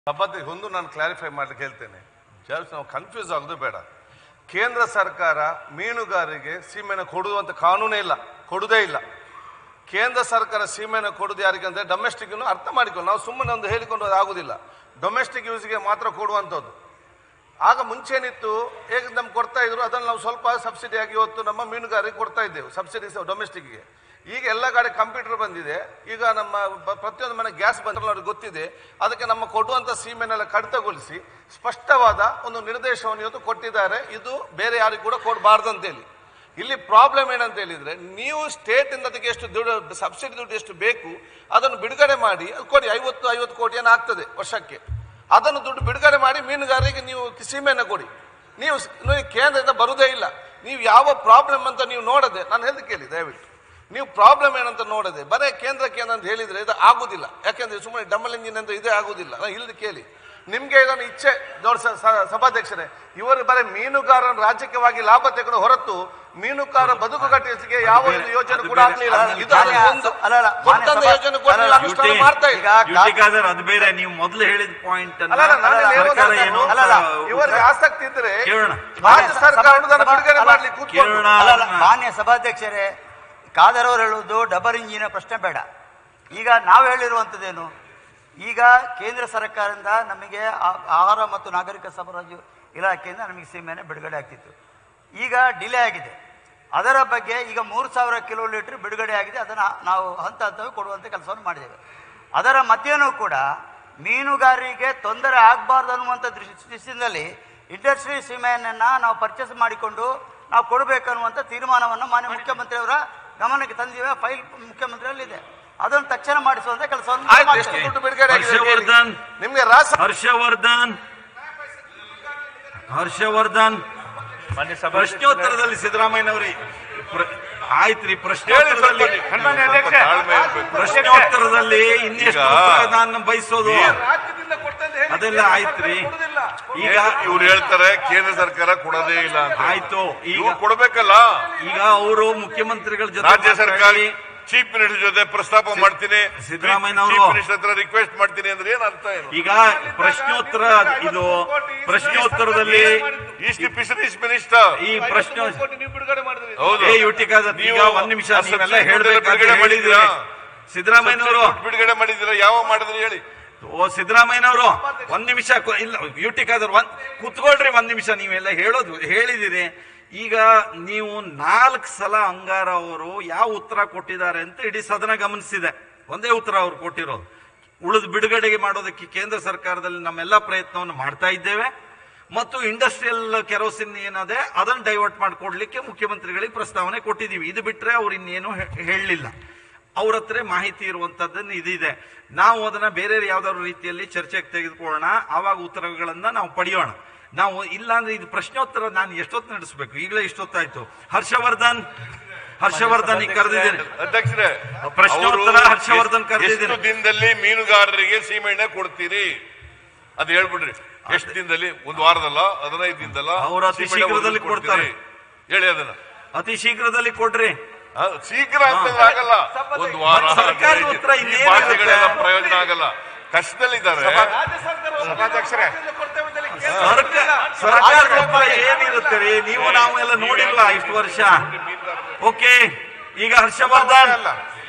ಸಭಾಧ್ಯಕ್ಷ ಒಂದು ನಾನು ಕ್ಲಾರಿಫೈ ಮಾಡ್ಲಿಕ್ಕೆ ಹೇಳ್ತೇನೆ ಜಸ್ಟ್ ನಾವು ಕನ್ಫ್ಯೂಸ್ ಆಗೋದು ಬೇಡ ಕೇಂದ್ರ ಸರ್ಕಾರ ಮೀನುಗಾರರಿಗೆ ಸೀಮೆನ ಕೊಡುವಂತ ಕಾನೂನೇ ಇಲ್ಲ ಕೊಡುವುದೇ ಇಲ್ಲ ಕೇಂದ್ರ ಸರ್ಕಾರ ಸೀಮೆನ ಕೊಡುದು ಯಾರಿಗೆ ಅಂದ್ರೆ ಡೊಮೆಸ್ಟಿಕ್ ಅರ್ಥ ಮಾಡಿಕೊಂಡು ನಾವು ಸುಮ್ಮನೆ ಒಂದು ಹೇಳಿಕೊಂಡು ಅದು ಆಗುದಿಲ್ಲ ಡೊಮೆಸ್ಟಿಕ್ ಯೂಸ್ಗೆ ಮಾತ್ರ ಕೊಡುವಂಥದ್ದು ಆಗ ಮುಂಚೆನಿತ್ತು ಹೇಗೆ ನಮ್ಗೆ ಕೊಡ್ತಾ ಇದ್ರು ಅದನ್ನು ನಾವು ಸ್ವಲ್ಪ ಸಬ್ಸಿಡಿ ಆಗಿ ಇವತ್ತು ನಮ್ಮ ಮೀನುಗಾರರಿಗೆ ಕೊಡ್ತಾ ಇದ್ದೇವೆ ಸಬ್ಸಿಡಿ ಡೊಮೆಸ್ಟಿಕ್ಗೆ ಈಗ ಎಲ್ಲ ಕಡೆ ಕಂಪ್ಯೂಟರ್ ಬಂದಿದೆ ಈಗ ನಮ್ಮ ಬ- ಪ್ರತಿಯೊಂದು ಮನೆ ಗ್ಯಾಸ್ ಬಂದ್ರೆ ಅವ್ರಿಗೆ ಗೊತ್ತಿದೆ ಅದಕ್ಕೆ ನಮ್ಮ ಕೊಡುವಂಥ ಸೀಮೆನೆಲ್ಲ ಕಡಿತಗೊಳಿಸಿ ಸ್ಪಷ್ಟವಾದ ಒಂದು ನಿರ್ದೇಶನವನ್ನು ಇವತ್ತು ಕೊಟ್ಟಿದ್ದಾರೆ ಇದು ಬೇರೆ ಯಾರಿಗೂ ಕೂಡ ಕೊಡಬಾರ್ದು ಅಂತೇಳಿ ಇಲ್ಲಿ ಪ್ರಾಬ್ಲಮ್ ಏನಂತ ಹೇಳಿದ್ರೆ ನೀವು ಸ್ಟೇಟ್ ಇಂದ ಅದಕ್ಕೆ ಎಷ್ಟು ದುಡ್ಡು ಸಬ್ಸಿಡಿ ದುಡ್ಡು ಎಷ್ಟು ಬೇಕು ಅದನ್ನು ಬಿಡುಗಡೆ ಮಾಡಿ ಅದು ಕೊಡಿ ಐವತ್ತು ಐವತ್ತು ಕೋಟಿ ಏನೋ ಆಗ್ತದೆ ವರ್ಷಕ್ಕೆ ಅದನ್ನು ದುಡ್ಡು ಬಿಡುಗಡೆ ಮಾಡಿ ಮೀನುಗಾರರಿಗೆ ನೀವು ಸೀಮೆಯನ್ನು ಕೊಡಿ ನೀವು ಸ್- ನೀವು ಕೇಂದ್ರದಿಂದ ಬರುವುದೇ ಇಲ್ಲ ನೀವು ಯಾವ ಪ್ರಾಬ್ಲಮ್ ಅಂತ ನೀವು ನೋಡದೆ ನಾನು ಹೇಳ್ದು ಕೇಳಿ ದಯವಿಟ್ಟು ನೀವು ಪ್ರಾಬ್ಲಮ್ ಏನಂತ ನೋಡದೆ ಬರೇ ಕೇಂದ್ರ ಕೇಂದ್ರ ಅಂತ ಹೇಳಿದ್ರೆ ಇದು ಆಗುದಿಲ್ಲ ಯಾಕೆಂದ್ರೆ ಸುಮ್ಮನೆ ಡಬಲ್ ಇಂಜಿನ್ ಅಂತ ಇದೇ ಆಗುದಿಲ್ಲ ನಾನು ಇಲ್ದು ಕೇಳಿ ನಿಮ್ಗೆ ಇದನ್ನು ಇಚ್ಛೆ ನೋಡಿ ಸ- ಸ- ಸಭಾಧ್ಯಕ್ಷರೇ ಇವರು ಬರೀ ಮೀನುಗಾರನ ರಾಜಕೀಯವಾಗಿ ಲಾಭ ತೆಗೆದು ಹೊರತು ಮೀನುಗಾರ ಬದುಕು ಕಟ್ಟಿಸಿಗೆ ಯಾವ ಒಂದು ಯೋಜನೆ ಕೂಡ ಆಗ್ಲಿಲ್ಲ ಇದು ಅದು ಒಂದು ಅಲ್ಲ, ಅಲ್ಲ, ಮಾನ್ಯ ಕೊಟ್ಟಂತ ಸಭಾ- ಯೋಜನೆ ಕೂಡ ನೀವು ಅಲ್ಲ, ಅನುಷ್ಠಾನ ಯುಟಿ- ಮಾಡ್ತಾ ಇಲ್ಲ ಈಗ ಯುಟಿಗಾದರ್ ಅದು ಬೇರೆ ನೀವು ಮೊದಲು ಹೇಳಿದ ಪಾಯಿಂಟ್ ಅನ್ನ ಅಲ್ಲ, ಅಲ್ಲ, ನಾನು ಸರ್ಕಾರ ಹೇಳೋದು ಏನು ಅಲ್ಲ, ಅಲ್ಲ, ಇವರಿಗೆ ಆಸಕ್ತಿ ಇದ್ರೆ ಕೇಳೋಣ. ರಾಜ್ಯ ಸರ್ಕಾರ ಅನುದಾನ ಸಭಾ- ಬಿಡುಗಡೆ ಅಲ್ಲ, ಮಾಡ್ಲಿಕ್ಕೆ ಕೂತ್ಕೊಂಡು ಕೇಳೋಣ. ಅಲ್ಲ, ಅಲ್ಲ, ಮಾನ್ಯ ಸಭಾಧ್ಯಕ್ಷರೇ ಖಾದರ್ ಅವರು ಹೇಳುವುದು ಡಬಲ್ ಇಂಜಿನ ಪ್ರಶ್ನೆ ಬೇಡ ಈಗ ನಾವು ಹೇಳಿರುವಂಥದ್ದೇನು ಈಗ ಕೇಂದ್ರ ಸರ್ಕಾರದಿಂದ ನಮಗೆ ಆ- ಆಹಾರ ಮತ್ತು ನಾಗರಿಕ ಸರಬರಾಜು ಇಲಾಖೆಯಿಂದ ನಮಗೆ ಸೀಮೆನೆ ಬಿಡುಗಡೆ ಆಗ್ತಿತ್ತು ಈಗ ಡಿಲೇ ಆಗಿದೆ ಅದರ ಬಗ್ಗೆ ಈಗ ಮೂರು ಸಾವಿರ ಕಿಲೋ ಲೀಟರ್ ಬಿಡುಗಡೆ ಆಗಿದೆ ಅದನ್ನು ನಾವು ಹಂತ ಹಂತವಾಗಿ ಕೊಡುವಂಥ ಕೆಲಸವನ್ನು ಮಾಡಿದ್ದೇವೆ ಅದರ ಮಧ್ಯೆನೂ ಕೂಡ ಮೀನುಗಾರರಿಗೆ ತೊಂದರೆ ಆಗಬಾರ್ದು ಅನ್ನುವಂಥ ದೃಷ್ಟಿ ದೃಷ್ಟಿಯಲ್ಲಿ ಇಂಡಸ್ಟ್ರಿ ಸೀಮೆಯನ್ನು ನಾವು ಪರ್ಚೇಸ್ ಮಾಡಿಕೊಂಡು ನಾವು ಕೊಡಬೇಕನ್ನುವಂಥ ತೀರ್ಮಾನವನ್ನು ಮಾನ್ಯ ಮುಖ್ಯಮಂತ್ರಿಯವರ ಗಮನಕ್ಕೆ ತಂದಿವೆ ಫೈಲ್ ಮುಖ್ಯಮಂತ್ರಿಯಲ್ಲಿದೆ ಅದನ್ನು ತಕ್ಷಣ ಮಾಡಿಸುವಂಥ ಕೆಲಸವನ್ನು ನಾವು ಆಯ್ತು, ಎಷ್ಟು ಮಾಡ್ತೇವೆ. ದುಡ್ಡು ಬಿಡುಗಡೆ ಆಗಿದೆ ಹೇಳಿ. ಹರ್ಷವರ್ಧನ್. ನಿಮ್ಗೆ ರಾಷ್ಟ್ರ ಹರ್ಷವರ್ಧನ್ ಹರ್ಷವರ್ಧನ್ ಪ್ರಶ್ನೋತ್ತರದಲ್ಲಿ ಸಿದ್ದರಾಮಯ್ಯನವರಿ ಆಯ್ತ್ರಿ ಪ್ರಶ್ನೋತ್ತರದಲ್ಲಿ ತಾಳ್ಮೆ ಇರ್ಬೇಕು. ಪ್ರಶ್ನೋತ್ತರದಲ್ಲಿ ಇನ್ನೆಷ್ಟು ಈಗ- ಉತ್ತರ ನಾನು ಬಯಸೋದು ರಾಜ್ಯದಿಂದ ಕೊಡ್ತಂತ ಹೇಳಿ ಅದೆಲ್ಲ ಕೇಂದ್ರ ಆಯ್ತ್ರಿ. ಸರ್ಕಾರ ಕೊಡುದಿಲ್ಲ. ಈಗ ಇವ್ರು ಹೇಳ್ತಾರೆ ಕೇಂದ್ರ ಸರ್ಕಾರ ಕೊಡೋದೇ ಇಲ್ಲ ಅಂತ ಆಯ್ತು ಈಗ ಇವ್ರು ಕೊಡ್ಬೇಕಲ್ಲ ಈಗ ಅವರು ಮುಖ್ಯಮಂತ್ರಿಗಳ ಜೊತೆ ರಾಜ್ಯ ಸರ್ಕಾರ ಮಾತಾಡಿ ಚೀಫ್ ಮಿನಿಸ್ಟರ್ ಜೊತೆ ಪ್ರಸ್ತಾಪ ಮಾಡ್ತೀನಿ ಸಿದ್ದರಾಮಯ್ಯನವರು- ಚೀಫ್ ಮಿನಿಸ್ಟರ್ ಹತ್ರ ರಿಕ್ವೆಸ್ಟ್ ಮಾಡ್ತೀನಿ ಅಂದ್ರೆ ಏನ್ ಅರ್ಥ ಏನು ಈಗ ಪ್ರಶ್ನೋತ್ತರ ಇದು ಪ್ರಶ್ನೋತ್ತರದಲ್ಲಿ ಈಸ್ಟ್ ಫಿಶರೀಸ್ ಮಿನಿಸ್ಟರ್ ಈ ಪ್ರಶ್ನೆ ಐವತ್ತು ಕೋಟಿ ನೀವು ಬಿಡುಗಡೆ ಮಾಡಿದ್ರಿ ಹೌದು ಏ ಯುಟಿಕಾದ ಈಗ ನೀವು ಒಂದ್ ನಿಮಿಷ ಆ ನೀವೆಲ್ಲ subsidy ಹೇಳ್ಬೇಕಾದ್ರೆ ಬಿಡುಗಡೆ ಮಾಡಿದ್ದೀರಾ? ಹೇಳಿದ್ದೀರಾ ಸಿದ್ದರಾಮಯ್ಯನವರು ದುಡ್ಡು ಬಿಡುಗಡೆ ಮಾಡಿದ್ದೀರಾ ಯಾವ ಮಾಡಿದ್ರಿ ಹೇಳಿ ಓ ಸಿದ್ದರಾಮಯ್ಯನವರು ಒಂದ್ ನಿಮಿಷ ಕು- ಇಲ್ಲ ಯುಟಿಕಾದವ್ರು ಒಂದ್ ಕುತ್ಕೊಳ್ರಿ ಒಂದ್ ನಿಮಿಷ ನೀವೆಲ್ಲ ಹೇಳೋದು ಹೇಳಿದಿರಿ ಈಗ ನೀವು ನಾಲ್ಕು ಸಲ ಅಂಗಾರ ಅವರು ಯಾವ ಉತ್ತರ ಕೊಟ್ಟಿದ್ದಾರೆ ಅಂತ ಇಡೀ ಸದನ ಗಮನಿಸಿದೆ ಒಂದೇ ಉತ್ತರ ಅವ್ರು ಕೊಟ್ಟಿರೋದು ಉಳಿದು ಬಿಡುಗಡೆಗೆ ಮಾಡೋದಕ್ಕೆ ಕೇಂದ್ರ ಸರ್ಕಾರದಲ್ಲಿ ನಮ್ಮೆಲ್ಲ ಪ್ರಯತ್ನವನ್ನು ಮಾಡ್ತಾ ಇದ್ದೇವೆ ಮತ್ತು ಇಂಡಸ್ಟ್ರಿಯಲ್ ಕೆರೋಸಿನ್ ಏನದೆ ಅದನ್ನು ಡೈವರ್ಟ್ ಮಾಡಿಕೊಡ್ಲಿಕ್ಕೆ ಮುಖ್ಯಮಂತ್ರಿಗಳಿಗೆ ಪ್ರಸ್ತಾವನೆ ಕೊಟ್ಟಿದ್ದೀವಿ ಇದು ಬಿಟ್ರೆ ಅವ್ರು ಇನ್ನೇನು ಹೇ- ಹೇಳಲಿಲ್ಲ ಅವ್ರ ಹತ್ರ ಮಾಹಿತಿ ಇರುವಂತದ್ದನ್ನು ಇದಿದೆ ನಾವು ಅದನ್ನ ಬೇರೆ ಯಾವ್ದಾದ್ರು ರೀತಿಯಲ್ಲಿ ಚರ್ಚೆಗೆ ತೆಗೆದುಕೊಳ್ಳೋಣ ಆವಾಗ ಉತ್ತರಗಳನ್ನ ನಾವು ಪಡೆಯೋಣ ನಾವು ಇಲ್ಲ ಅಂದ್ರೆ ಇದು ಪ್ರಶ್ನೋತ್ತರ ನಾನು ಎಷ್ಟೊತ್ತು ನಡೆಸಬೇಕು ಈಗಲೇ ಇಷ್ಟೊತ್ತಾಯ್ತು ಹರ್ಷವರ್ಧನ್ ಹರ್ಷವರ್ಧನ್ ಈಗ ಕರೆದಿದ್ದೇನೆ ಅಧ್ಯಕ್ಷರೇ ಪ್ರಶ್ನೋತ್ತರ ಅವರು ಹರ್ಷವರ್ಧನ್ ಎಷ್ಟು- ಕರೆದಿದ್ದೀನಿ. ಎಷ್ಟು ದಿನದಲ್ಲಿ ಮೀನುಗಾರರಿಗೆ ಸೀಮೆಎಣ್ಣೆ ಕೊಡ್ತೀರಿ ಅದು ಹೇಳ್ಬಿಡ್ರಿ ಎಷ್ಟು ದಿನದಲ್ಲಿ ಒಂದು ವಾರದಲ್ಲ ಹದಿನೈದು ದಿನದಲ್ಲ ಅವ್ರು ಅತಿ ಸೀಮೆಎಣ್ಣೆ ಶೀಘ್ರದಲ್ಲಿ ಒದಗಿಸಿ ಕೊಡ್ತೀರಿ? ಹೇಳಿ ಅದನ್ನ ಅತಿ ಶೀಘ್ರದಲ್ಲಿ ಕೊಡ್ರಿ ಆ, ಶೀಘ್ರ ಅಂತಂದ್ರೆ ಆಗಲ್ಲ ಒಂದು ವಾರ ಮತ್ತೆ ಸರ್ಕಾರದ ಹದಿನೈದು ಉತ್ತರ ಈ ಇನ್ನೇನಿರುತ್ತೆ? ಭಾಷೆಗಳೆಲ್ಲ ಪ್ರಯೋಜನ ಆಗಲ್ಲ ಕಷ್ಟದಲ್ಲಿದ್ದಾರೆ ರಾಜ್ಯ ಸರ್ಕಾರ ಸಭಾಧ್ಯಕ್ಷರೇ ಕೊಡ್ತೇವೆ ಅಂತ ಹೇಳಿ ಕೇಂದ್ರ ಸರ್ಕಾರ ಸರ್ಕಾರದ ಉತ್ತರ ಏನಿರುತ್ತೆ ರೀ ನೀವು ನಾವು ಎಲ್ಲ ನೋಡಿಲ್ಲ ಇಷ್ಟು ವರ್ಷ ಓಕೆ ಈಗ ಹರ್ಷವರ್ಧನ್